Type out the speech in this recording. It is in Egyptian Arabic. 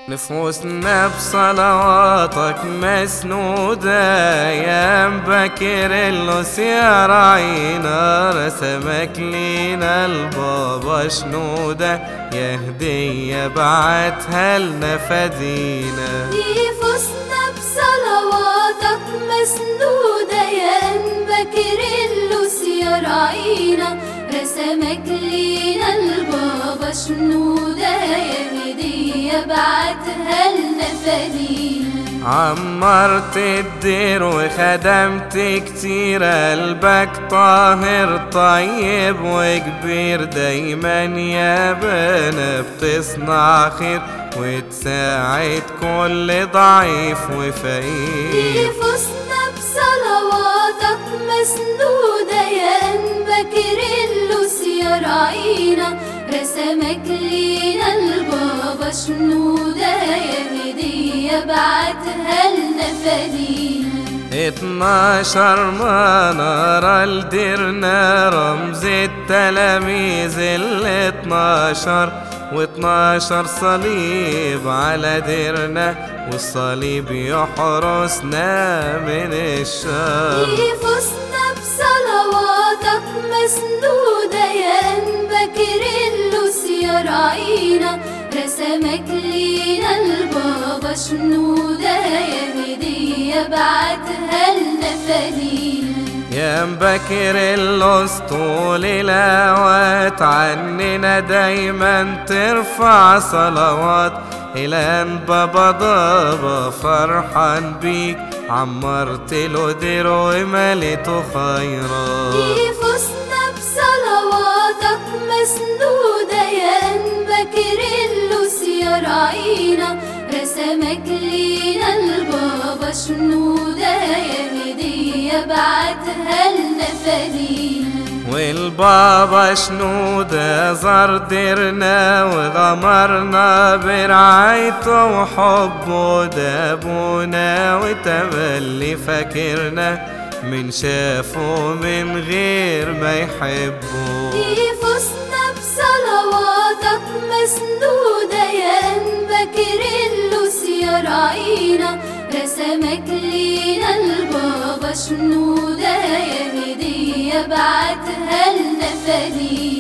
نفوسنا بصلواتك مسنودة يا مبكر اللوس يا راعينا رسمك لينا البابا شنودة يا هدية بعتها لنا فدينا نفوسنا بصلواتك مسنودة يا بكر اللوس يا راعينا رسمك لينا البابا شنودة يا هدية بعتها لنا فدينا عمرت الدير وخدمت كتير قلبك طاهر طيب وكبير دايما يا بنا بتصنع خير وتساعد كل ضعيف وفقير نفوسنا بصلواتك مسنودة يا بكر اللوس يا راعينا رسمك لينا البابا شنودة يا هدية بعتها لنا فدينا اتناشر منارة لديرنا رمز التلاميذ ال اتناشر واتناشر صليب على ديرنا والصليب يحرسنا من الشر نفوسنا بصلواتك مسنودة يا بكر اللوس يا راعينا رسمك لينا البابا شنودة يا هدية بعتها لنا فدينا يا مبكر الاسطول الاوقات عننا دايما ترفع صلوات الى ان بابا ضابا فرحان بيك عمرت له دير ومليته خيرات نفوسنا بصلواتك مسنودة يا بكر اللوس يا راعينا رسمك لينا البابا. شنودة يا هدية بعتها لنا فدينا والبابا شنودة زار ديرنا وغمرنا برعايته وحبه دابونا وتملي فاكرنا من شافه من غير ما يحبه نفوسنا بصلواتك مسنودة يا بكر اللوس يا راعينا رسمك لينا البابا شنودة يا هدية بعتها لنا فدينا